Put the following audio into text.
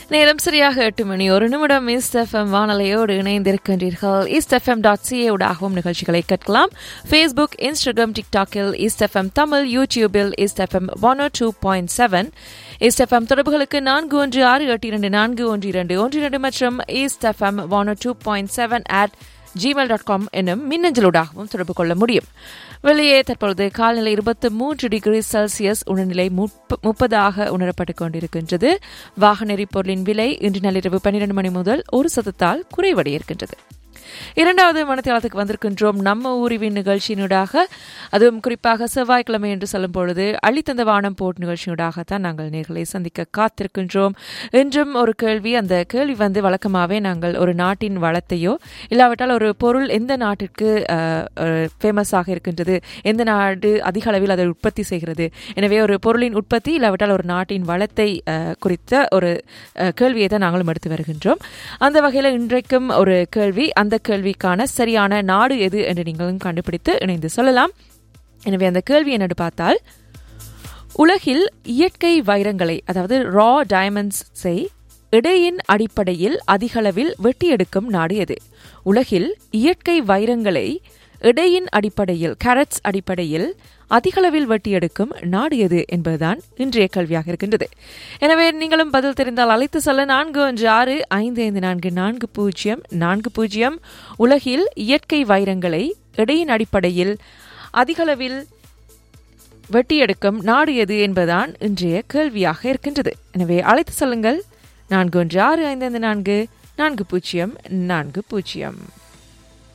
நேரம் சரியாக எட்டு மணி ஒரு நிமிடம் ஈஸ்ட் எஃப்எம் வானொலியோடு இணைந்திருக்கின்றீர்கள் ஈஸ்ட் எஃப்எம் டாட் சிஏ ஊடாகவும் நிகழ்ச்சிகளை கேட்கலாம் ஃபேஸ்புக் இன்ஸ்டாகிராம் டிக்டாக்கில் ஈஸ்ட் எஃப்எம் தமிழ் யூடியூபில் East FM one two point seven East FM தொடர்புகளுக்கு நான்கு ஒன்று ஆறு எட்டு இரண்டு நான்கு ஒன்று இரண்டு ஒன்று இரண்டு மற்றும் East FM one two point seven at Gmail dot com எனும் மின்னஞ்சலூடாகவும் தொடர்பு கொள்ள முடியும் வெளியே தற்பொழுது காலநிலை இருபத்தி மூன்று டிகிரி செல்சியஸ் உணர்நிலை முப்பதாக உணரப்பட்டுக் கொண்டிருக்கின்றது வாகன எரிபொருளின் விலை இன்று நள்ளிரவு பன்னிரண்டு மணி முதல் ஒரு சதத்தால் குறைவடையிருக்கின்றது இரண்டாவது மனத்தியாலத்துக்கு வந்திருக்கின்றோம் நம்ம ஊரிவின் நிகழ்ச்சியினூடாக அதுவும் குறிப்பாக செவ்வாய்க்கிழமை என்று சொல்லும் பொழுது அள்ளித்தந்த வானம் போட் நிகழ்ச்சியினூடாகத்தான் நாங்கள் நேர்களை சந்திக்க காத்திருக்கின்றோம் என்றும் ஒரு கேள்வி அந்த கேள்வி வந்து வழக்கமாகவே நாங்கள் ஒரு நாட்டின் வளத்தையோ இல்லாவிட்டால் ஒரு பொருள் எந்த நாட்டிற்கு ஃபேமஸாக இருக்கின்றது எந்த நாடு அதிக அளவில் அதை உற்பத்தி செய்கிறது எனவே ஒரு பொருளின் உற்பத்தி இல்லாவிட்டால் ஒரு நாட்டின் வளத்தை குறித்த ஒரு கேள்வியை தான் நாங்களும் எடுத்து வருகின்றோம் அந்த வகையில் இன்றைக்கும் ஒரு கேள்வி அந்த கேள்விக்கான சரியான நாடு எது என்று நீங்களும் கண்டுபிடித்து இணைந்து சொல்லலாம் எனவே அந்த கேள்வி என்னென்னு பார்த்தால் உலகில் இயற்கை வைரங்களை அதாவது ரா டைமண்ட்ஸை இடையின் அடிப்படையில் அதிகளவில் வெட்டியெடுக்கும் நாடு எது உலகில் இயற்கை வைரங்களை இடையின் அடிப்படையில் கேரட்ஸ் அடிப்படையில் அதிகளவில் வெட்டியெடுக்கும் நாடு எது என்பதுதான் இன்றைய கல்வியாக இருக்கின்றது எனவே நீங்களும் பதில் தெரிந்தால் அழைத்து சொல்ல நான்கு ஒன்று ஆறு ஐந்து ஐந்து நான்கு நான்கு பூஜ்ஜியம் நான்கு பூஜ்ஜியம் உலகில் இயற்கை வைரங்களை இடையின் அடிப்படையில் அதிகளவில் வெட்டியெடுக்கும் நாடு எது என்பதுதான் இன்றைய கேள்வியாக இருக்கின்றது எனவே அழைத்து சொல்லுங்கள் நான்கு ஒன்று ஆறு ஐந்து ஐந்து நான்கு நான்கு பூஜ்ஜியம் நான்கு பூஜ்ஜியம்